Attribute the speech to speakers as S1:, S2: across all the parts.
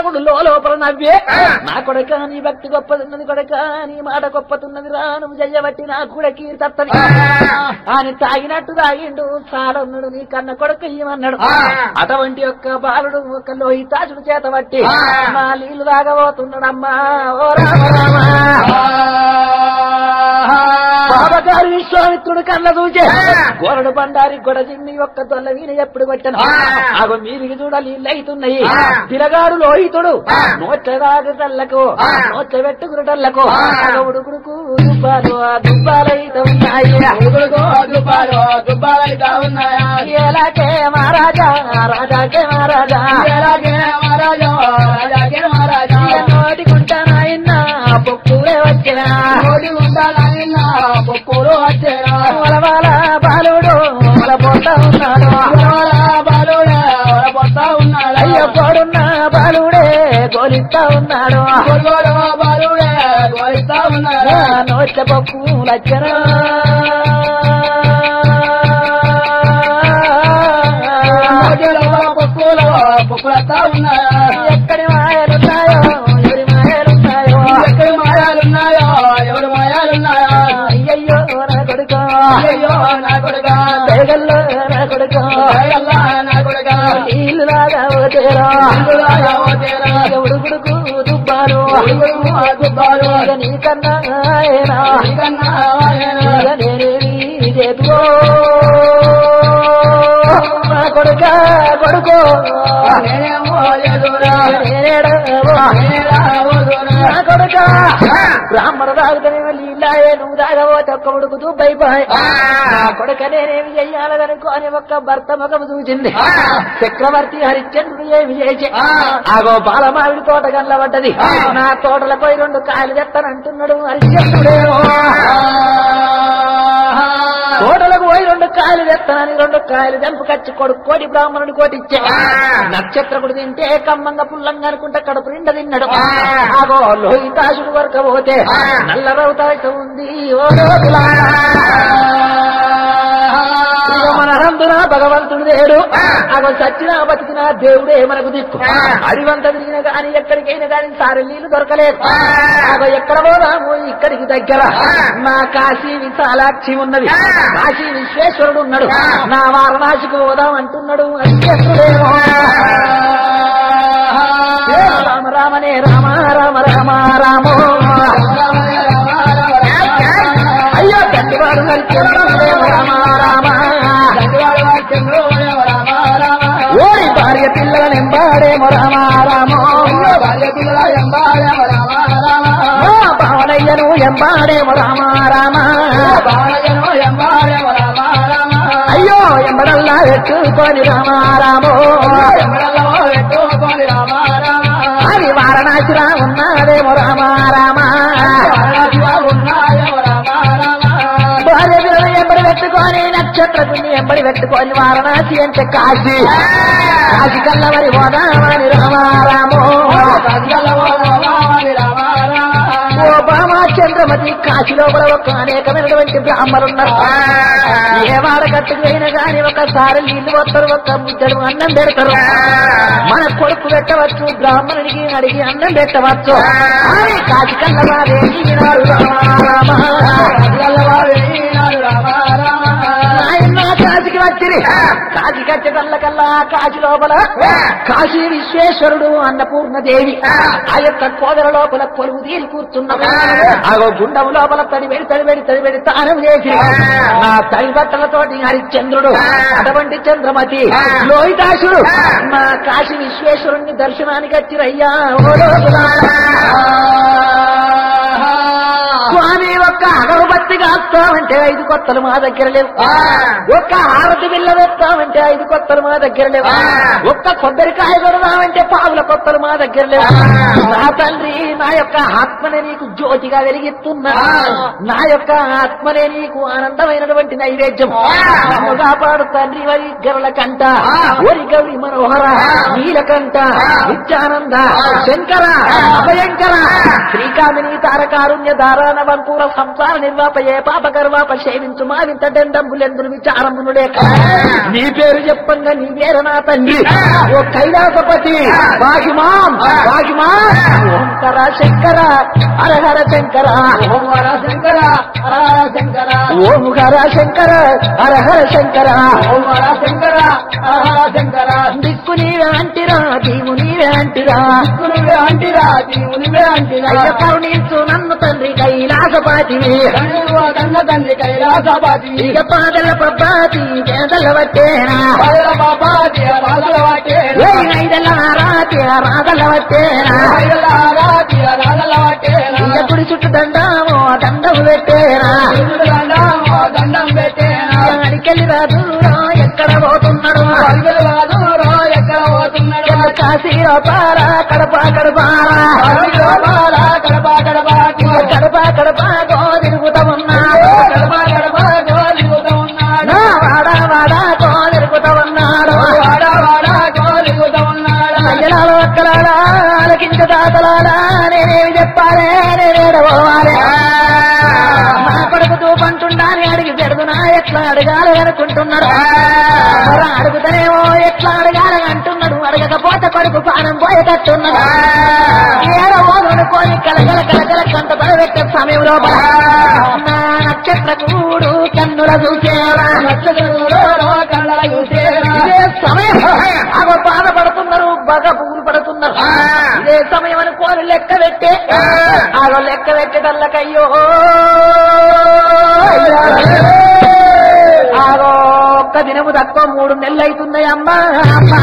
S1: రాముడు లో లోపల నవ్వే నా కొడక నీ భక్తి గొప్పతున్నది కొడక నీ మాట గొప్పతున్నది రా నువ్వు చెయ్యబట్టి నా కూడా కీర్తత్తది అని తాగినట్టు తాగిండు సాడన్నాడు నీ కన్న కొడుకు ఇయ్యమన్నాడు అటువంటి యొక్క బాలుడు ఒక లోహితాచుడు చేత బట్టి నా నీళ్లు తాగబోతున్నాడమ్మా ఓ రామ రామ బాబగారు విశ్వామిత్రుడు కళ్ళ చూచే గోరడు బండారి గొడ చిన్ని ఒక్క తొల్ల వీణ ఎప్పుడు కొట్టను ఆగో మీరికి చూడ నీళ్ళు అవుతున్నాయి తిరగాడు లోహితుడు నోట్ల తాగటల్లకు నోట్ల పెట్టుకురటల్లకు ఉడుకుడుకు దుబ్బాలు ఆ దుబ్బాలైతే ఉన్నాయి ఎలాగే మహారాజా రాజాకే మహారాజా ఇక నోటికుంటానాయన్న పొక్కులే వచ్చినా వలవాల బాలుడు వలపోతా ఉన్నాడు అయ్యో కోడున్న బాలుడే గోలిస్తా ఉన్నాడు నా నోట్ల పప్పు లచ్చన ఎక్కడి మాయలున్నాయో ఎవరి మాయలున్నాయో అయ్యయ్యో నా కొడుక పేగల్లో నా కొడుక నీళ్ళు లాగా ఓతేరా ఉడుకుడుకు దుబ్బాలు ఇక నీకన్నా ఆయనా ఇక నేనేమి చేతువో నా కొడుక కొడుకో నా కొడుక బ్రాహ్మణ తాగుతనే నీళ్ళాయే నువ్వు తాగబోతే ఒక్క ఉడుకుతూ బైపాయ్ నా కొడుక నేనేమి చెయ్యాలనుకోని ఒక్క భర్త ముఖము చూసింది చక్రవర్తి హరిశ్చంద్రుడు ఏమి చేసి ఆగో బాలమావిడి తోట కల్లబడ్డది నా తోటల పోయి రెండు కాయలు తెత్తనంటున్నాడు హరిశ్చంద్రుడేమో తోటలకు పోయి రెండు కాయలు తెత్తనని రెండు కాయలు తెంపుకొచ్చి కొడుకు కోటి బ్రాహ్మణుడి కోటి ఇచ్చే నక్షత్రకుడు తింటే కమ్మంగా పుల్లంగా అనుకుంటే కడుపు నిండా తిన్నాడు ఆగో లోహితాసుడు వరకు పోతే నల్ల రౌతాయిత ఉంది ఓ లోతులారా. ఇదిగో మన రందున భగవంతుడు లేడు అగో చచ్చినా బతికినా దేవుడే మనకు దిక్కు అడివంత తిరిగిన గాని ఎక్కడికైనా గాని సారి నీళ్లు దొరకలేదు అగో ఎక్కడ పోదాము ఇక్కడికి దగ్గర నా కాశీ విశాలాక్షి ఉన్నది కాశీ విశ్వేశ్వరుడు ఉన్నాడు నా వారణాసికి పోదాం అంటున్నాడు అత్యర్థుడేమో రామ రామనే రామ రామ రామ రామో అయ్యో గట్టివాడు నరికేమో రామ రామ ఓరి భార్య పిల్లలను ఎంబాడేమో రామ రామో ఓ భావనయ్యను ఎంబాడేమో రామ రామ అయ్యో ఎంబడల్లా ఎట్టుకొని రామ రామో అది వారణాసిరా ఉన్నాడేమో రామ రామ భార్య పిల్లలు ఎంబడి పెట్టుకొని నక్షత్రకుని ఎంబడి పెట్టుకొని వారణాసి అంటే కాశీ కాశీ కల్ల మరి పోదామని రామ రామో ఓ బామా చంద్రమతి కాశీ లోపల ఒక అనేకమైనటువంటి బ్రాహ్మణున్నారు ఏ వాడ కట్టుకుపోయినా గాని ఒకసారి నీళ్లు వస్తారు ఒక ముద్దడు అన్నం పెడతారు మన కొడుకు పెట్టవచ్చు బ్రాహ్మణుడికి అడిగి అన్నం పెట్టవచ్చు అని కాశీ కల్ల వారే ఈనాడు రామ నాయన కాశీకి వచ్చిరి కాశీ కట్టెదల్ల కల్లా కాశీ లోపల కాశీ విశ్వేశ్వరుడు అన్నపూర్ణ దేవి ఆ యొక్క కోదల లోపల కొలువు తీరి కూర్చున్నాడు ఆగో గుండం లోపల తడిబెడి తడిబెడి తడిబెడి తానం చేసి నా తడి బట్టలతోటి హరిశ్చంద్రుడు అటువంటి చంద్రమతి లోహితాసుడు మా కాశీ విశ్వేశ్వరుణ్ణి దర్శనానికి వచ్చిరయ్యా ఓ స్వామి ఒక్క అగరబత్తి కాస్తామంటే ఐదు కొత్తలు మా దగ్గర లేవు ఒక్క హారతి బిల్ల వేస్తామంటే ఐదు కొత్తలు మా దగ్గర లేవు ఒక్క కొబ్బరికాయ కొడదామంటే పావుల కొత్తలు మా దగ్గర లేవు నా తండ్రి నా యొక్క ఆత్మనే నీకు జ్యోతిగా వెలిగిస్తున్నా నా యొక్క ఆత్మనే నీకు ఆనందమైనటువంటి నైవేద్యం నన్ను కాపాడు తండ్రి వరి గరుల కంట ఒరి గౌరి మనోహర నీలకంఠ నిత్యానంద శంకర అభయంకర శ్రీకామిని తారకారుణ్య దారాన వంకూర సంసార పార నిర్వాపయే పాప గర్వాప సేవించు మా వింత దండంబులెందులు విచారమునుడే నీ పేరు చెప్పంగా నీ పేరు నా తండ్రి ఓ కైలాసపతి భాగిమాం భాగిమాం ఓంకర శంకర హరహర శంకర
S2: ఓంకార శంకర హర శంకర
S1: ఓంకర శంకర హరహర శంకర
S2: ఓంకార శంకర హర శంకర
S1: దిక్కు నీవే అంటిరా దీవు నీవే అంటిరా
S2: నువ్వే అంటిరా నువ్వే అంటిరా
S1: అయ్య కరుణించు నన్ను తండ్రి కైలాసపాతివి
S2: తండ్రి కన్న తండ్రి కైలాసపాతి
S1: ఇక పాదల పబ్బాతి పేదల వట్టేనా
S2: పదల బాబాది రాజల వాటే
S1: ఏయ్ ఐదల రాతి రాదల వట్టేనా
S2: పైదల రాతి రాజల వాటే
S1: ఇక గుడి చుట్టూ దండము దండము పెట్టేనా
S2: దండం దండం పెట్టేనా
S1: అడికెళ్ళి రాదు ఎక్కడ పోతున్నాడు
S2: పైదల రాదు రా ఎక్కడ పోతున్నాడు
S1: ఎల్ల కాశీలో పారా కడప కడపారా
S2: పైదల బాల కడప కడప
S1: కడప కడప గో తిరుగుతా ఉన్నాడు
S2: కడప కడప గోలిగుతా ఉన్నాడు
S1: నా వాడ వాడ గో తిరుగుతా ఉన్నాడు
S2: వాడ వాడ గోలిగుతా ఉన్నాడు
S1: అయ్యలాలో అక్కలాలా ఆలకించ దాతలాలా నేనేమి చెప్పాలే నేనేడ పోవాలి నా కొడుకు తూపంటుండాని అడిగి పెడుతున్నా ఎట్లా అడగాలి అనుకుంటున్నాడు మరి అడుగుతానేమో ఎట్లా అడగాలి అంటున్నాడు అడగకపోతే కొడుకు పానం పోయేటట్టున్నాడు ఏడ ఓదుకొని కలగల కలగల కంట పడబెట్టే సమయం లోపల నా నక్షత్ర కూడు కన్నుల చూసేరా
S2: కళ్ళ చూసేరా
S1: ఇదే సమయం అగో బాధపడుతున్నారు బాగా పువ్వులు పడుతున్నారు ఇదే సమయం అనుకోని లెక్క పెట్టే ఆగో లెక్క పెట్టేటల్లకయ్యో ఆగో ఒక్క దినము తక్కువ మూడు నెలలు అవుతున్నాయి అమ్మా అమ్మా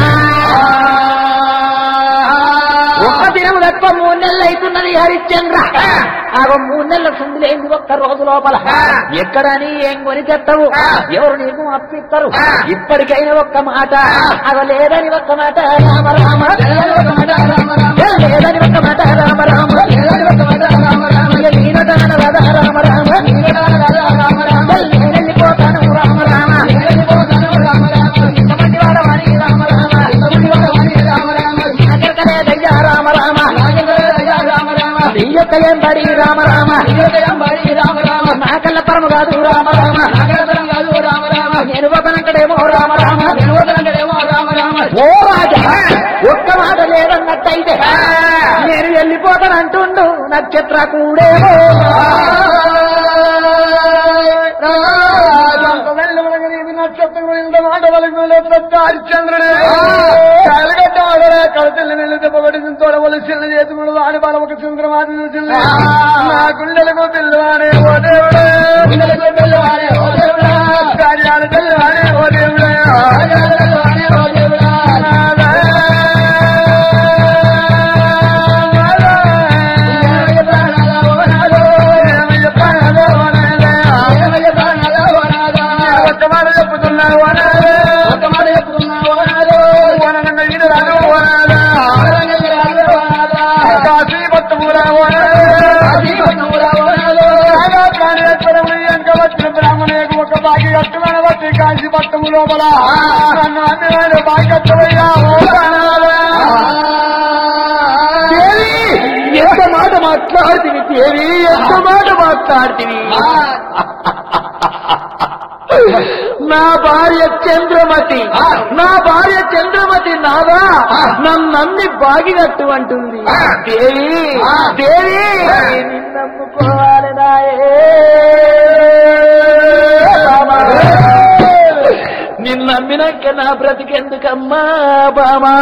S1: ఒక్క దినము తక్కువ మూడు నెలలు అవుతున్నది హరిశ్చంద్ర ఆగో మూడు నెలల సుందులేంది ఒక్క రోజు లోపల ఎక్కడని ఏం కొని తెత్తవు ఎవరు నీకు అప్పిస్తారు ఇప్పటికైనా ఒక్క మాట అగో లేదని ఒక్క మాట రామ రామ లేదని ఒక్క మాట రామ రామ ఇక నీనదాన వద రామ రామ నేనెళ్ళిపోతాను రామ రామ ఇంతమంది వాడవాడి రామ రామ నాకెరకలేదయ్యా రామ రామ నీ యొక్క ఏం బడి రామ రామ నాకల్ల పరము కాదు రామ రామ నేను ఒకనంటడేమో రామ రామ ఓ రాజా ఒక్క మాట లేదన్నట్టయితే నేను వెళ్ళిపోతానంటుండు నక్షత్ర కూడేమో
S2: హరిశ్చంద్రుడే కలగట్టాడరా కలతల్లి నిలితే పొగటి తోడవలసిన చేతుడు వాడి బాల ఒక చంద్రమాది చూసింది నా గుండెలకు పిల్లవాడే ఓ దేవుడే గుండెలకు పిల్లవాడే ఓ దేవుడా కార్యాలు పిల్లవాడే ఓ దేవుడా కార్యాలు పిల్లవాడే ఓ దేవుడా ఒక్క మాట చెప్పుతున్నావు ఒక్క మాట చెప్పుతున్నావు వనంగా ఈడు రాను వనాదా కాశీ పట్టమురా ప్రాణేశ్వరము ఎంక వచ్చిన బ్రాహ్మణులకు ఒక బాగి కట్టుమని వచ్చి కాశీ పట్టము లోపల నన్ను అన్ని బాగి కట్టవయ్యా ఓ ప్రాణాలా.
S1: దేవి ఎంత మాట మాట్లాడుతుంది దేవి ఎంత మాట మాట్లాడుతుంది నా భార్య చంద్రమతి నా భార్య చంద్రమతి నాదా నన్ను బాగినట్టు అంటుంది దేవి దేవి నిన్నమ్ముకోవాలి నాయే నిన్ను నమ్మినాక నా బ్రతికెందుకమ్మా బామా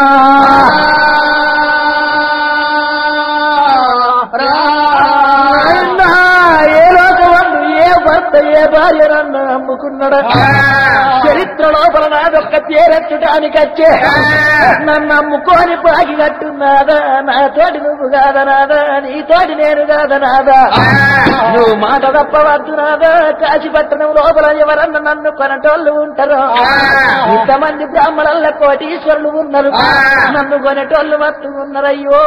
S1: నాయనా, ఏ లోకమందు ఏ భర్త ఏ భార్య నన్ను అమ్ముకున్నాడు చరిత్ర లోపల నాదొక్క చేరెత్తడానికి వచ్చే నన్ను అమ్ముకొని పాగి కట్టున్నాదా నా తోటి నువ్వు కాదా నాదా నీ తోటి నేను కాదా నాదా నువ్వు మాట తప్పవద్దు నాదా కాశీపట్టణం లోపల ఎవరన్నా నన్ను కొనటోళ్ళు ఉంటారు ఇంతమంది బ్రాహ్మణుల కోటీశ్వరులు ఉన్నారు నన్ను కొనేటోళ్ళు మత్తు ఉన్నారయ్యో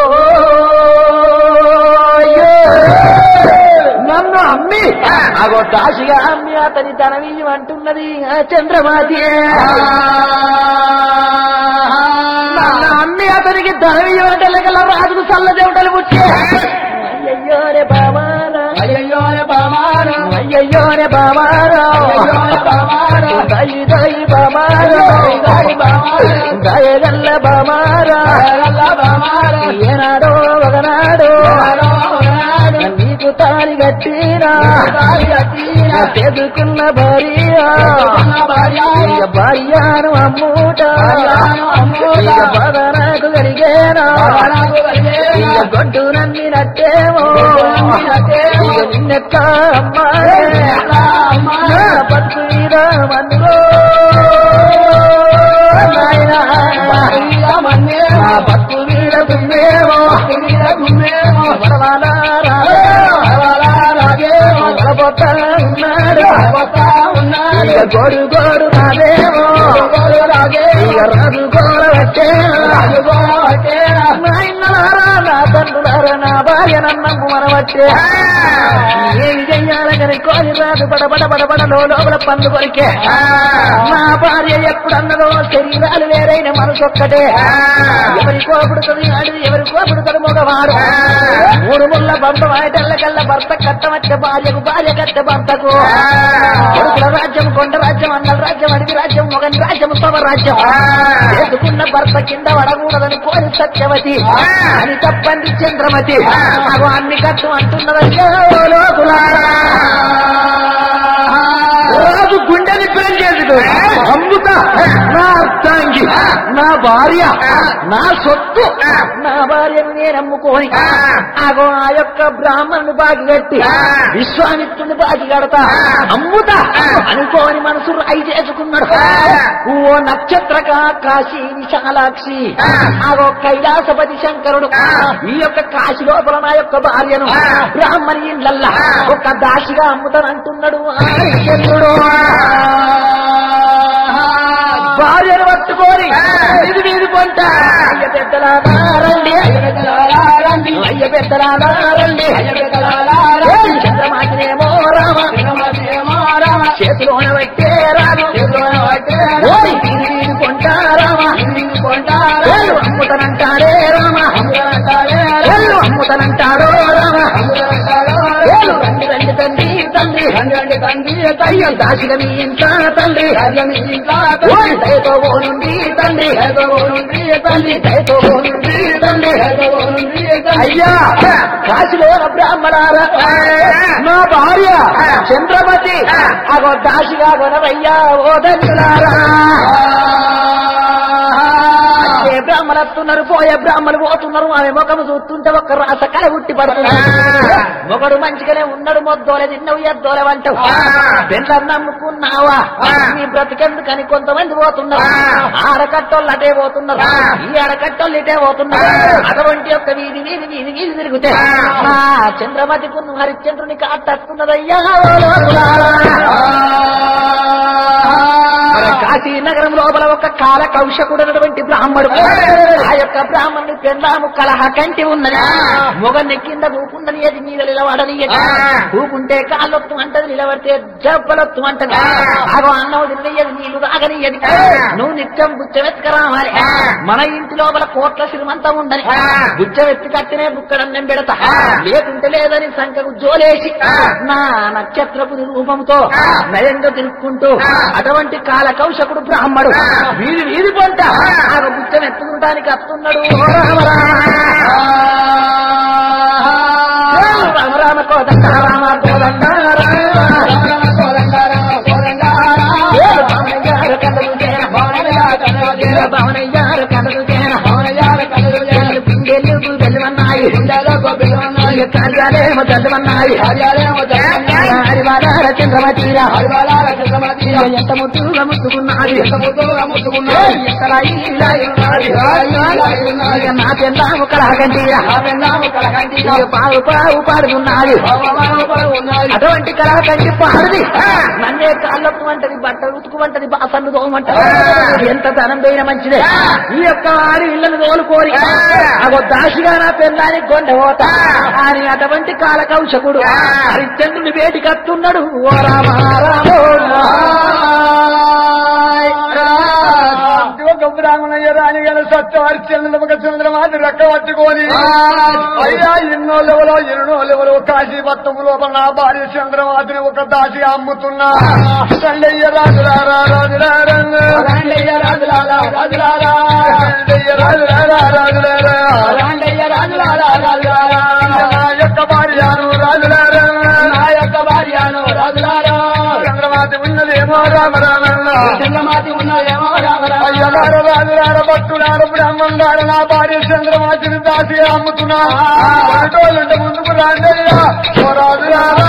S1: అయ్యో. నన్ను అమ్మి అగో దాసిగా అమ్మి అతని ధనవీయం అంటున్నది ఆ చంద్రమాతి నన్ను అమ్మి అతనికి ధనవీయం అంటే లెక్కల రాజుకు చల్ల దేవతలు పుట్టే అయ్యయ్యో రే బామారా
S2: అయ్యయ్యో బామాను
S1: అయ్యయ్యోనే బామారో దయి దయి బామారో దయగల్ల బామారా ఏనాడో ఒకనాడు నీకు తాలి కట్టినా తెదుకున్న భార్య ఇక భార్యను అమ్ముట ఇక బాధ నాకు కలిగేనా ఇక గొడ్డు నమ్మి నట్టేమో ఇక నిన్నెక్క అమ్మాయి పత్తు మీద మన్నులో నాయనా నా పత్తు మీద గుమ్మేమో వరవాల రాగే వరబోత ఉన్నాడు ఇక గోడు గోడు రాదేమో ఇక రాజు గోడ వచ్చే నాయనలారా నా తండ్రులారా నా భార్య నన్నంగు మనవచ్చే ఏమి చెయ్యాలని కోరి రాదు బడ బడ బడ బడ లోపల పండు కొరికే నా భార్య ఎప్పుడన్నదో శరీరాలు వేరైన మనసు ఒక్కటే ఎవరి కోపుడుతుంది ఆడు ఎవరి కోపుడుతుంది మగవాడు మూడు ముళ్ళ బంధ వాయటల్లకల్లా భర్త కట్టవచ్చే భార్యకు భార్య కట్ట భర్తకు కొడుకుల రాజ్యం కొండ రాజ్యం అన్నల రాజ్యం అడవి రాజ్యం మొగని రాజ్యం సమ రాజ్యం చేసుకున్న భర్త కింద పడకూడదని కోరి సత్యవతి అని తప్పంది చంద్రమతి అగో అన్ని కట్టు అంటున్నదయ్యో లోకులారా రాజు గుండెని పెళ్లి చేసుకో అమ్ముతా నా అర్థాంగి నా భార్య నా సొత్తు నా భార్యను నేను అమ్ముకోని ఆగో ఆ యొక్క బ్రాహ్మణుని బాగి కట్టి విశ్వామిత్రుని బాగి కడతా అమ్ముతా అనుకోని మనసు రాయి చేసుకున్నాడు ఓ నక్షత్రక కాశీ విశాలాక్షి ఆగో కైలాసపతి శంకరుడు ఈ యొక్క కాశీ లోపల నా యొక్క భార్యను బ్రాహ్మణి ఇళ్ళల్లా ఒక దాసిగా అమ్ముతానంటున్నాడు ఆ చంద్రుడు భార్యను పట్టుకొని ఇది మీది పొంట అయ్య పెద్దలారా రండి అయ్య పెద్దలారా రండి ఏయ్ చంద్రమాకినేమో రామ చేతిలోన పెట్టే రాను ఓయ్ ఇది మీది పొంట రామ ఏళ్ళు అమ్ముతానంటాడే రామ ఏళ్ళు అమ్ముతానంటాడో రామ ఏళ్ళు రండి రండి తండ్రి తండ్రి అయ్యో దాసిన మీ ఇంత తండ్రి ఓయ్ దయతో ఓనుండి తండ్రి తండ్రి దయతో ఓనుండి తండ్రి అయ్యా కాశీలో బ్రాహ్మణారా నా భార్య చంద్రమతి అగో దాసిగా కొనవయ్యా ఓ దండులారా ఏ బ్రాహ్మణులు వస్తున్నారు పోయే బ్రాహ్మణులు పోతున్నారు ఆమె ముఖము చూస్తుంటే ఒక్క రాస కల ఉట్టి పడుతుంది ఒకడు మంచిగానే ఉన్నాడు మొద్దోలే తిన్నవు ఎద్దోలే వంటవు బెల్లం నమ్ముకున్నావా నీ బ్రతికెందుకని కొంతమంది పోతున్నారు ఆడకట్టోళ్ళు అటే పోతున్నారు ఈ ఆడకట్టోళ్ళు ఇటే పోతున్నారు అటువంటి యొక్క వీధి వీధి వీధి వీధి తిరిగితే ఆ చంద్రమతి కున్ను హరిశ్చంద్రుని కాటట్టున్నదయ్యా ఓ లోకులారా. కాశీ నగరం లోపల ఒక కాల కౌశకుడు అన్నటువంటి బ్రాహ్మడు ఆ యొక్క బ్రాహ్మణుని పెందాము కలహ కంటి ఉన్నది మొగన్ని కింద కూకుండని ఏది మీద నిలబడని కూకుంటే కాళ్ళొత్తు అంటది నిలబడితే జబ్బలొత్తు అంటది ఆగో అన్నం తినయ్యది నీళ్లు తాగనియ్యది నువ్వు నిత్యం బుచ్చవెత్తుక రావాలి మన ఇంటి లోపల కోట్ల శ్రీమంతం ఉండని బుచ్చవెత్తి కట్టినే బుక్కడన్నం పెడతా లేకుంటే లేదని సంఖకు జోలేసి నా నక్షత్రపు రూపంతో నయంగా తిరుక్కుంటూ అటువంటి కాల కౌశకుడు బ్రాహ్మడు వీధి వీధి పొంట ఆ బుచ్చం ఎత్తుకుంటానికి వస్తున్నాడు ఓ రామ రామ రామ కోదండ రామ కోదండ భవనయ్యారు కథలు చేర భవనయ్యారు కథలు చేర పిండెలు వెళ్ళమన్నాయి కార్యాలయం చదవన్నాయి హరివాదార చంద్రమతీరా ఎంత ముద్దుగా ముట్టుకున్నది ఎక్కడ ఇలా ఉన్నది నా చెందాము కలహకంటీరా పావు పావు పాడుతున్నది అటువంటి కలహకంటి పాడుది నన్నే కాళ్ళొప్పు అంటది బట్టలు ఉతుకుమంటది బాసన్ను తోమంటది ఎంత ధనం పోయిన మంచిదే ఈ యొక్క వారి ఇళ్ళను తోలుకోరి అగో దాసిగా నా పెళ్ళాని కొండపోతా అని అటువంటి కాలకౌశకుడు హరిశ్చంద్రుని వేటి కత్తున్నాడు ఓ రామ రామో
S2: ఒక బ్రాహ్మణయ్య రాణి గారు సత్యవారి చెల్లెలు ఒక చంద్రమాతి రెక్క పట్టుకొని అయ్యా ఎన్నో లెవలో ఎన్నో లెవలో కాశీపట్నం లోపల నా భార్య చంద్రమాతిని ఒక దాసి అమ్ముతున్నా రండయ్య రాజులారా రాజులారా
S1: రాండయ్య రాజులారా రాజులారా
S2: రండయ్య రాజులారా రాజులారా
S1: రాండయ్య రాజులారా రాజులారా
S2: నా యొక్క భార్యను రాజులారా
S1: నా యొక్క భార్యను రాజులారా
S2: చంద్రమాతి ఉన్నదేమో రామ రామన్న
S1: చంద్రమాతి ఉన్నదేమో రామరా
S2: అయ్యగారు రాజులార భక్తులారు బ్రహ్మంగారు నా భార్య చంద్రమాతిని దాసి అమ్ముతున్నా ఆటోలుంటే ముందుకు రాండయ్యా ఓ రాజులారా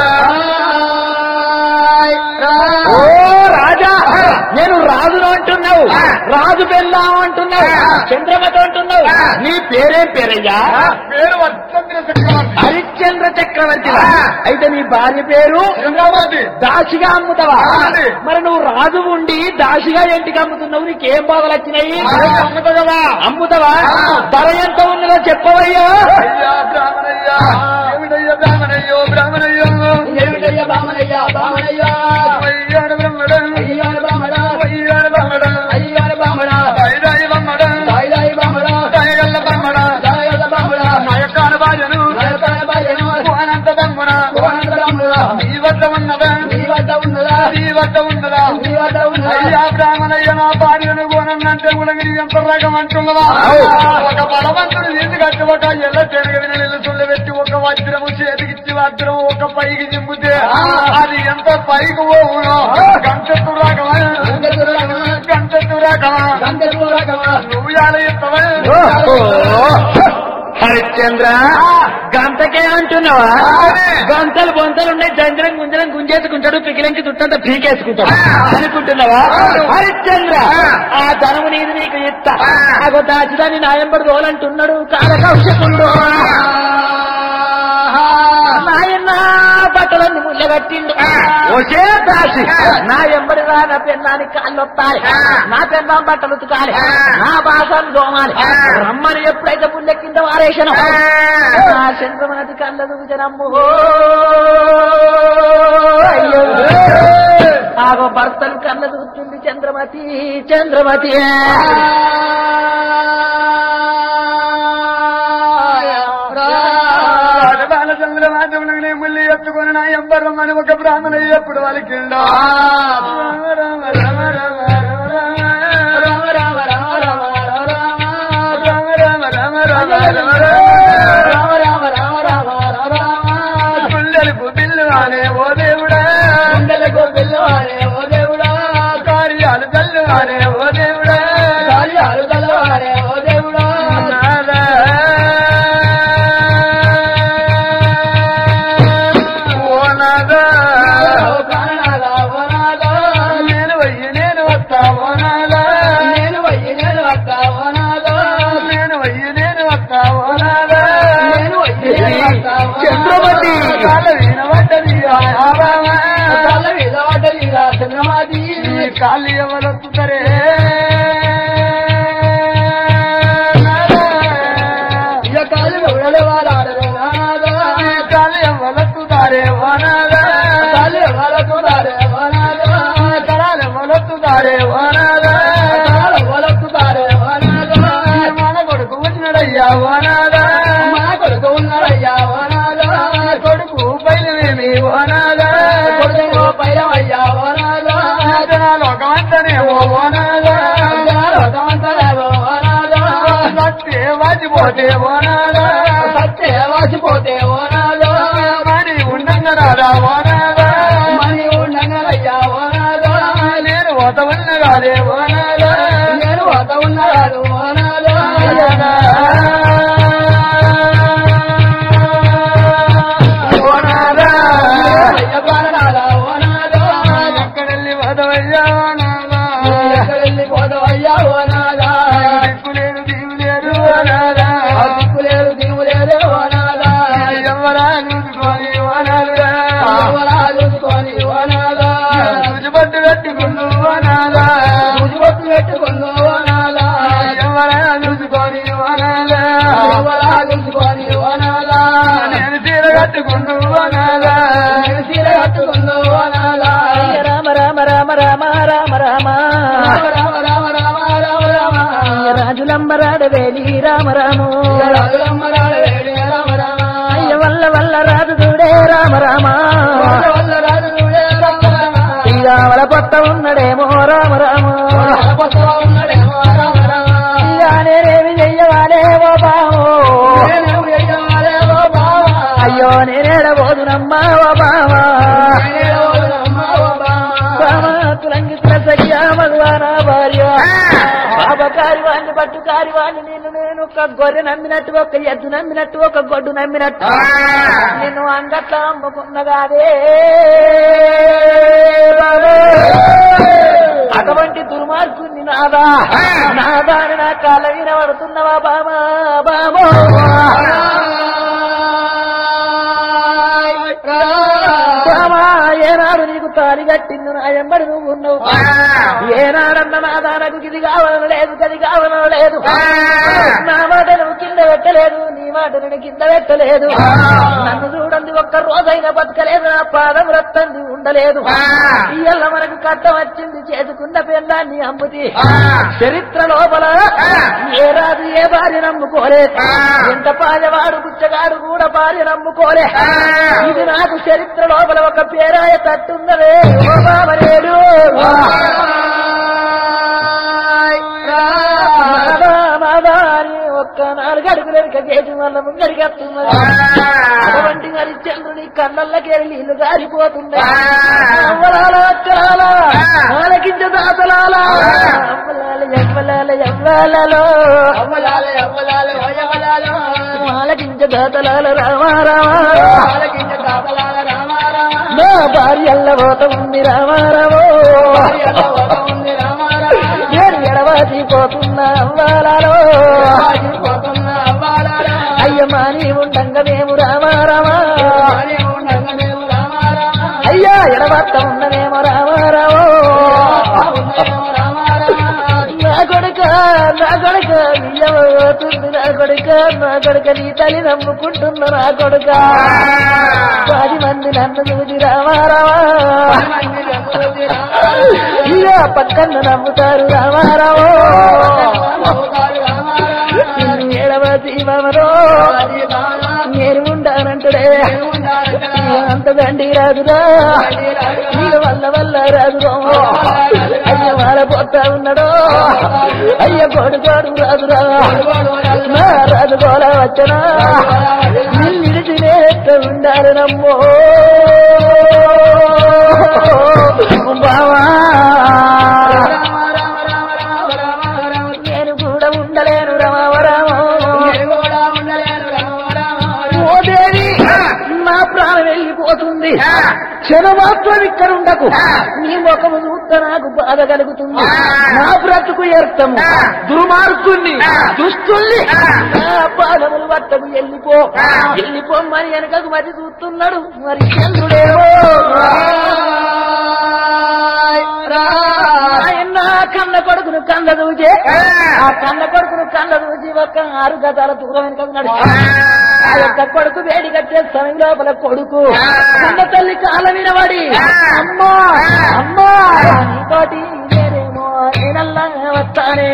S1: ఓ రాజా నేను రాజును అంటున్నావు రాజు పెళ్ళాం అంటున్నావు చంద్రమతి అంటున్నావు నీ పేరేం పేరయ్యా
S2: పేరు వర్చంద్ర చక్రవర్తి
S1: హరిశ్చంద్ర చక్రవర్తి అయితే నీ భార్య పేరు
S2: చంద్రమాతి
S1: దాసిగా అమ్ముతావా
S2: అవునండి.
S1: మరి నువ్వు రాజు ఉండి దాసిగా ఎంటికి అమ్ముతున్నావు నీకేం బాధలు వచ్చినాయి
S2: అమ్ముతా కదా
S1: అమ్ముతావా ధర ఎంత ఉన్నదో చెప్పవయ్యా
S2: అయ్యా బ్రాహ్మణయ్యా ఏమిటయ్యా బ్రాహ్మణయ్యో బ్రాహ్మణయ్యో
S1: ఏమిటయ్యా బామనయ్యా బామనయ్యా
S2: అయ్యాడు బ్రహ్మడం
S1: అయ్యాను బామడా
S2: అయ్యాడు బ్రహ్మడం
S1: అయ్యాను బామడా
S2: దైదాయి బ్రహ్మడం
S1: దాయిదాయి బామడా
S2: దయగల్ల బ్రహ్మడా
S1: దాయగల బామడా
S2: నా యొక్క అనుభాజను
S1: నరకాల భార్యను
S2: అనంత బ్రహ్మణ
S1: కోనంత రాముడా
S2: నీ వద్ద ఉన్నదా
S1: నీ వద్ద ఉన్నదా
S2: నీ వద్ద ఉన్నదా
S1: నీ వద్ద ఉన్నదా
S2: అయ్యా బ్రాహ్మణయ్య నా భార్యను కోనంటే ఉలగిరి ఎంత రకం అంటున్నదా ఒక బలవంతుడు నీళ్ళు కట్టి ఒక ఎల్ల తెరగని నీళ్ళు సుళ్ళు పెట్టి ఒక వజ్రము చేతికిచ్చి వజ్రము ఒక పైకి దింపుతే అది ఎంత పైకి పోవునో గంటెత్తు రకమా గంటెత్తు రకమా నువ్వు ఎలా ఇస్తావా
S1: హరిశ్చంద్ర గంటకే అంటున్నావా గంటలు బొంతలు ఉన్నాయి చంద్రం గుంజరం గుంజేసుకుంటాడు పికిలంకి చుట్టంతా పీకేసుకుంటాడు అనుకుంటున్నావా హరిశ్చంద్ర ఆ ధనము నీది నీకు ఇస్తా అగో దాచిదాన్ని నాయంబడి తోలంటున్నాడు కాలకౌశకుండు నాయన బట్టలన్నీ ముళ్ళగట్టిండు ఒసే దాసి నా ఎంబడి రా నా పెన్నాని కాళ్ళు వస్తాయి నా పెన్నాం బట్టలు ఉతకాలి నా బాసాలు దోమాలి రమ్మని ఎప్పుడైతే పుల్లెక్కిందో వారేసను నా చంద్రమనది కళ్ళ దూచనమ్ము అయ్యో ఆగో భర్తలు కళ్ళ దూచుంది చంద్రమతి చంద్రమతి
S2: బాలచంద్రమాధవుని ముల్లి ఎత్తుకొని నా ఎంబరమ్మని ఒక బ్రాహ్మణయ్య ఎప్పుడు వాళ్ళకిండో రామ రామ రామ రామ రామ రామ రామ రామ రామ రామ రామ గుండెలకు బిల్లు అనే ఓ దేవుడా కార్యాలు తల్లు అనే ఓ దేవుడా నాదా. ఓ నాదా. నేను వయ్యి నేను వస్తా ఓ నాదా. నేను వయ్యి నేను వస్తా ఓ నాదా.
S1: చంద్రమతి
S2: కాళ్ళ వినబడ్డది ఆ ఆరామా. ఈ కాళ్ళు ఎవరొత్తుతారే ఈ కాళ్ళు ఎవరొత్తుతారే ఓనాదా కళాలు ఎవరొత్తుతారే ఓనాదా మన కొడుకు వచ్చినాడయ్యా ఓనాదా
S1: కొడుకు ఉన్నారయ్యా ఓనాదా
S2: కొడుకు పైనమేమి ఓనాదా
S1: కొడుకు పైరమయ్యా ఓనాదా
S2: లోకమంతనే ఓ ఓనాదా సత్తే వాచిపోతే ఓనాదా
S1: సత్తే వాసిపోతే ఓనాదో
S2: మరి ఉండంగా రాదా ఓనాదా
S1: మని ఉండగలయ్యా ఓనాదో
S2: నేను ఓతవన్న కాదే ఓనాదా
S1: నేను వత ఉన్నాడు ఓనాదో
S2: ఓనాదా
S1: అయ్య ప్రాణనాదా ఓనాదో
S2: ఎక్కడెళ్ళి వదవయ్యా ఓనాదా
S1: ఎక్కడెళ్ళి పోదవయ్యా ఓనాదా
S2: దిక్కులేరు దీవులేరు ఓనాదా
S1: దిక్కులేరు దిగులేరు ఓనాదా
S2: ఎవరా చూసుకొని ఓనాలుగా
S1: ఎవరా చూసుకొని ఓనాదా
S2: తుజుబట్టు పెట్టుకుంటూ ఓనాదా
S1: ముజుబొట్టు పెట్టుకుందో ఓనాదా
S2: ఎవరా చూసుకొని ఓనాదా
S1: ఎవరా చూసుకొని ఓనాదా
S2: నేను చీర కట్టుకుంటూ ఓనాదా
S1: నేను చీర కట్టుకుందో ఓనాదా
S3: రామ రామ రామ రామ రామ రామ
S1: రామ రామ రామ రామ రామ రాజులంబరాడ వేలి రామ రామో
S2: రాజులమ్మరాడు వేడి రామ రామ
S1: అయ్య వల్ల వల్ల రాజు చూడే రామ రామ
S2: వల్ల రాజు చూడే రామ రామ
S1: శ్రీరామల పట్ట ఉన్నడేమో రామ రామ
S2: పక్కలో ఉన్నాడేమో రామ రామ
S1: ఇయ్యా నేనేమి చెయ్యవాలే ఓ బామో
S2: నేనేం చెయ్యాలే ఓ బావ
S1: అయ్యో నేనేడబోదునమ్మా ఓ బామా
S2: నేనేడవదనమ్మ ఓ బావ
S1: బామా తులంగి తులసయ్యా మగవానా భార్య బాబా కారివాణ్ణి పట్టు కారివాణ్ణి నేను నేను ఒక గొర్రె నమ్మినట్టు ఒక ఎద్దు నమ్మినట్టు ఒక గొడ్డు నమ్మినట్టు నేను అంగట్లా అమ్ముకున్నగాదే బాబా. అటువంటి దుర్మార్గుని నాదా నాదా అని నా కాళ్ళ వినబడుతున్నవా బామా బామో బామా ఏనాడు నీకు తాలి కట్టింది నా ఎంబడి నువ్వు ఉన్నావు ఏనాడన్న నా దానకు ఇది కావడం లేదు గది కావడం లేదు నా మాట నువ్వు కింద పెట్టలేదు నీ మాట నేను కింద పెట్టలేదు నన్ను చూడండి ఒక్క రోజైనా బతకలేదు నా పాదం రత్తంది ఉండలేదు ఇయ్యల్ల మనకు కట్టం వచ్చింది చేతుకున్న పెళ్ళాన్ని అమ్ముతి చరిత్ర లోపల ఏ రాజు ఏ భార్య నమ్ముకోలేదు ఎంత పాయవాడు గుచ్చగాడు కూడా భార్య నమ్ముకోలే ఇది నాకు చరిత్ర లోపల ఒక పేరాయ తట్టున్నదే ఓ బాబలేడు మాదా మాదా అని ఒక్క నాలుగు అడుగులు వెనుక గేటు వల్ల ముంగడికి వస్తున్నది అటువంటి హరిశ్చంద్రుని కళ్ళల్లకెళ్ళి నీళ్లు గారిపోతున్నాయి అవ్వలాల అక్కలాల ఆలకించ దాతలాల అవ్వలాల ఎవ్వలాల ఎవ్వలలో
S2: అవ్వలాలే అవ్వలాలే వయవలాలో
S1: ఆలకించ దాతలాల రామా రామా
S2: ఆలకించ తాతలాల రామ రామ
S1: నా భార్యల్ల పోత ఉంది రామా రామో
S2: భార్యలో ఒక ఉంది రామ రామ
S1: నేను ఎడవాసి పోతున్నా అవ్వాలలో
S2: పోతున్న అవ్వాలారా
S1: అయ్య మాని ఉండంగా మేము రామా రామా
S2: అని ఉండగా మేము రామ రామ
S1: అయ్యా ఎడబట్ట ఉన్నదేమో రామా రామో
S2: ఉండేమో రామ రామ
S1: నా కొడుక నా కొడుక పోతుంది నా కొడుక నా కొడుక నీ తల్లి నమ్ముకుంటున్న నా కొడుక పది మంది నన్ను చూసి రామా రామా ఇయ్యా పక్కన నమ్ముతారు రామా రామో నిన్ను ఏడవది మమరో నేను ఉండానంటుడే అంత దండి రాదురా నీళ్ళ వల్ల వల్ల రాదురో అయ్య వాళ్ళ పోతా ఉన్నాడో అయ్య కోడు కోడు రాదురా నా రాజు గోల వచ్చనా నిన్నిడిచి నేనెట్ట ఉండాలి నమ్మో బావా నేను కూడా ఉండలేను రామరామో ఓ దేవి నా ప్రాణం వెళ్ళిపోతుంది క్షణమాత్రం ఇక్కడ ఉండకు నీ ముఖము చూస్తే నాకు బాధ కలుగుతుంది నా బ్రతుకు ఎర్తము దుర్మార్గుణ్ణి దుస్తుల్ని నా పాదములు పట్టకు వెళ్ళిపో వెళ్ళిపోమ్మని వెనకకు మరి చూస్తున్నాడు మరి చంద్రుడేమో ఆయన కన్న కొడుకును కన్న దూచే ఆ కన్న కొడుకును కన్న దూచి ఒక ఆరు గదాల దూరం వెనక నడిచి ఆ యొక్క కొడుకు వేడి కట్టే సమయం లోపల కొడుకు కన్న తల్లి కాల వినబడి అమ్మా అమ్మా నీతోటి నేనేమో నేనల్లా వస్తానే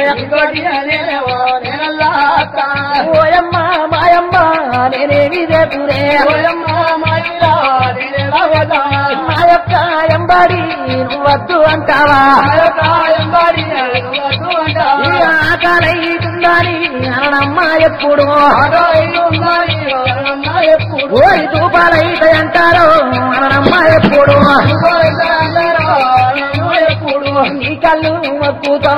S1: ఓయమ్మ మాయమ్మ నేనేమి రేపురే మా యొక్క ఎంబాడి నువ్వు వద్దు అంటావా ఈ ఆకలైతుందని అననమ్మ ఎప్పుడు ఓరి తూపాలైతే అంటారు అననమ్మ ఎప్పుడు నీ కళ్ళు మక్కుతా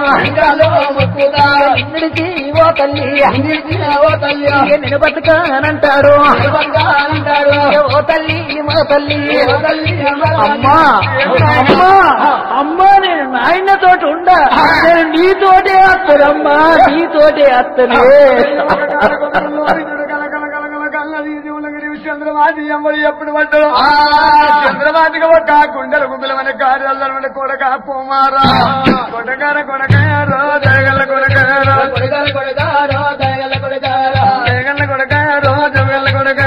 S1: నిడిచి ఓ తల్లి ఇక నేను బతకానంటారు ఓ తల్లి మా తల్లి అమ్మా అమ్మా అమ్మా నేను నాయనతోటి ఉండ నేను నీతోటే అత్తనమ్మా నీతోటే అత్తనే
S2: చంద్రమాది అమ్మడి ఎప్పుడు పడ్డాడు చంద్రమాదిగా ఒక గుండెల గుండెలమైన కార్యాలయ కొడక పోమారా కొడగార కొడకారో జగల్ల కొడకారో జగల్ల కొడకారో జగల్ల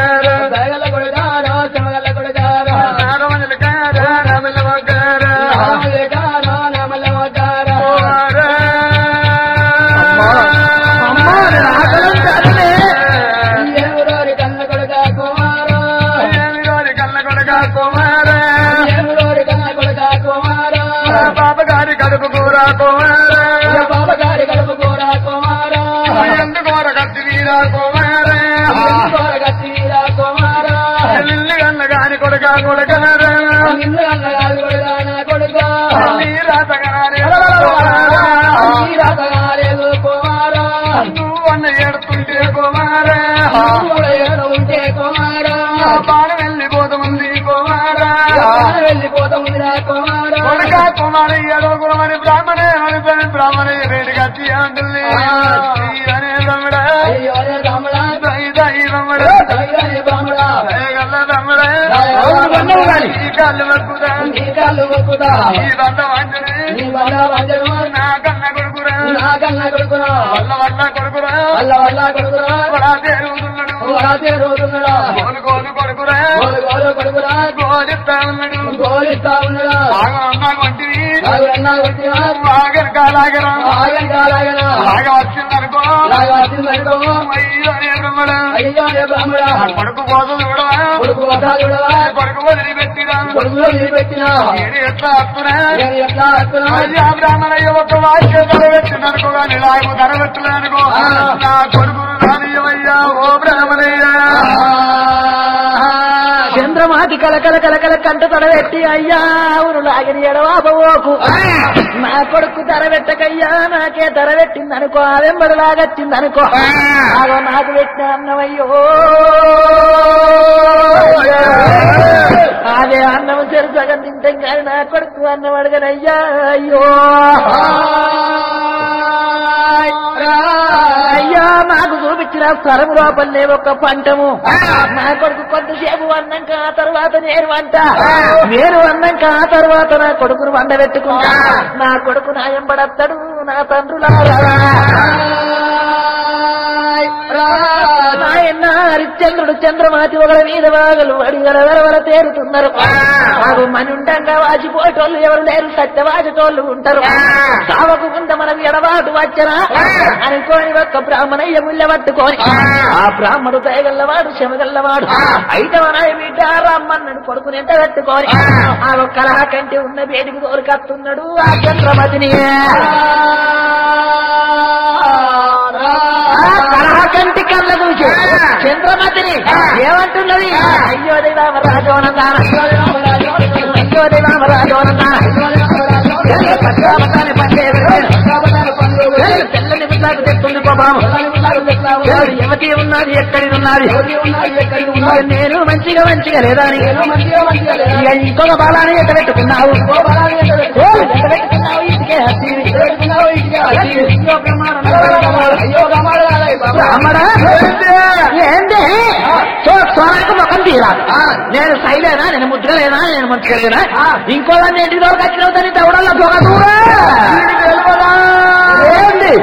S2: కొడకారో నాగమజలకార నమల వగార కూరా కుమారా
S1: బాబగారి గడుపు కోరా కుమారా
S2: ఎందుకు వరకత్తి వీరా కుమారా
S1: గట్టిరా కుమారా
S2: నిల్లు కన్న గాని కొడుక కొడుకనారా
S1: నిన్ను అన్నగారు కొడుగా నా కొడుగా
S2: నీ రాతగారే
S1: ఈ రాతగారేలు కుమారా
S2: నువ్వు అన్న ఏడుతుంటే కుమారా
S1: నువ్వు ఏడు ఉంటే కుమారా
S2: బాణ వెళ్ళిపోతుంది కుమారా
S1: వెళ్ళిపోతామురా కుమారా
S2: కొడుక కుమార ఏడో కులమని బ్రాహ్మణే అని బ్రాహ్మణే రేటుగా తీయండి అనే తమ్ముడా
S1: అయ్యో రే రాముడా
S2: దై దై తమ్ముడా
S1: దైవమే బాముడా
S2: దయగల్ల తమ్ముడా
S1: అవును వన్నవు గాని.
S2: ఈ కాళ్ళు వక్కుదా
S1: నీ కాళ్ళు మొక్కుదా
S2: ఈ దండ వంచనే
S1: నీ వల్ల వంజనమా
S2: నా కన్న కొడుకురా
S1: నా కన్నా కొడుకురా
S2: వల్ల వల్ల కొడుకురా
S1: వల్ల వల్ల కొడుకురా
S2: కొడా తేరుగుతున్నాడు
S1: రాతే రోజున్నడా
S2: గోలు గోలు కొడుకురా
S1: గోలు గోలు కొడుకురా
S2: గోలిస్తా ఉన్నాడు
S1: గోలిస్తా ఉన్నడా
S2: బాగా అన్నా కొంటివి
S1: నాకు అన్నా కొట్టినా
S2: బాగా కాలాగరా
S1: ఆగం కాలాగనా
S2: బాగా వచ్చిందనుకో
S1: లాగా వచ్చిందనుకో
S2: అయ్యో ఏమమ్మడా
S1: అయ్యో రే బ్రాహ్మడా
S2: కొడుకు కోసం చూడవా
S1: కొడుకు వద్దాలుడా
S2: కొడుకు వదిలిపెట్టిరా
S1: కొడుకులో నిలబెట్టినా
S2: నేను ఎట్లా వస్తున్నా
S1: నేను ఎట్లా వస్తున్నా
S2: అయ్యా బ్రాహ్మణయ్య ఒక వాక్యం ధరవెట్టిందనుకో కానీ నాకు ధరవెట్టలేనుకో నా కొడుకును రానియమయ్యా ఓ బ్రాహ్మణయ్యా
S1: చంద్రమాతి కలకల కలకల కంట తడబెట్టి అయ్యా అవును లాగిన ఎడవాబోకు నా కొడుకు ధర పెట్టకయ్యా నాకే ధర పెట్టిందనుకో అదెంబడు లాగచ్చిందనుకో అదో నాకు పెట్టిన అన్నమయ్యో అదే అన్నం చెరు సగం తింటాం కానీ నా కొడుకు అన్నం అడగనయ్యా అయ్యో అయ్యా నాకు చూపించిన స్థలం లోపలనే ఒక పంటము నా కొడుకు కొంతసేపు అన్నాక ఆ తర్వాత నేను వంట నేను అన్నాక ఆ తర్వాత నా కొడుకును వండ పెట్టుకుంటా నా కొడుకు నా ఎంబడత్తడు నా తండ్రులారా నాయన హరిశ్చంద్రుడు చంద్రమాతి ఒకరి మీద వాగలు వడిగల వెరవర తేరుతున్నారు మాకు మని ఉండంగా వాచిపోయేటోళ్ళు ఎవరు లేరు సత్యవాచటోళ్ళు ఉంటారు సావకు ముంద మనం ఎడబాటు వచ్చనా అనుకోని ఒక్క బ్రాహ్మణయ్య ముళ్ళ పట్టుకొని ఆ బ్రాహ్మడు దయగల్లవాడు శమగల్లవాడు అయితే మన బిడ్డ రమ్మన్నాడు కొడుకుని ఎంత పెట్టుకొని ఆ ఒక్కలా కంటే ఉన్న వేడికి తోలుకత్తున్నాడు ఆ చంద్రమతిని ఆ కలహ కంటి కళ్ళ చూసి చంద్రమతిని ఏమంటున్నది అయ్యో దేవామ రాజోనందాన అయ్యో దేవామ రాజోనందాన పద్మావతాన్ని పట్టే తెల్లని బిడ్డకు తెస్తుంది పాపం యువతి ఉన్నది ఎక్కడి ఉన్నది నేను మంచిగా మంచిగా లేదా అని ఇక ఇంకొక బాలాన్ని ఎట్ట పెట్టుకున్నావు ఎట్ట పెట్టుకున్నావు ఇంటికే హస్తీవి. అయ్యో బ్రాహ్మణ ఏంది సో సోనాకు ముఖం తీరా నేను సైలేనా నేను ముద్దుగలేనా నేను మంచిగా ఇంకో దాన్ని ఇంటికి దొరక వచ్చిన దాన్ని దవడల్లో దొంగ దూరా ఏంది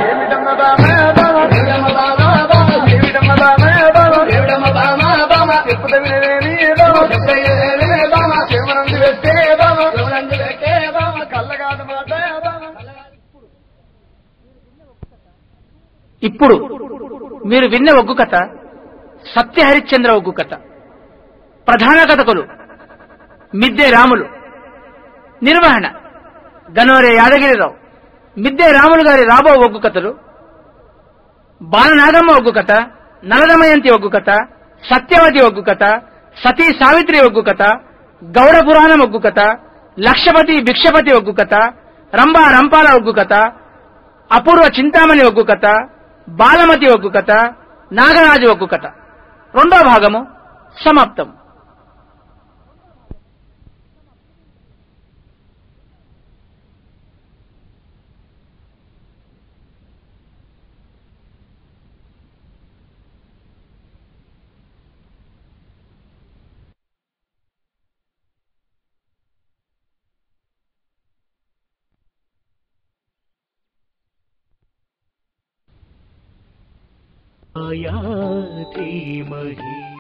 S3: ఇప్పుడు మీరు విన్న ఒగ్గు కథ సత్య హరిశ్చంద్ర ఒగ్గు కథ ప్రధాన కథకులు మిద్దె రాములు నిర్వహణ గనోరే యాదగిరిరావు మిద్దె రాములు గారి రాబో ఒగ్గు కథలు బాలనాగమ్మ ఒగ్గు కథ నలదమయంతి ఒగ్గు కథ సత్యవతి ఒగ్గు కథ సతీ సావిత్రి ఒగ్గు కథ గౌడ పురాణం ఒగ్గు కథ లక్షపతి భిక్షపతి ఒగ్గు కథ రంభా రంపాల ఒగ్గు కథ అపూర్వ చింతామణి ఒగ్గు కథ బాలమతి ఒగ్గు కథ నాగరాజు ఒగ్గు కథ రెండో భాగము సమాప్తం
S4: आया धीमहि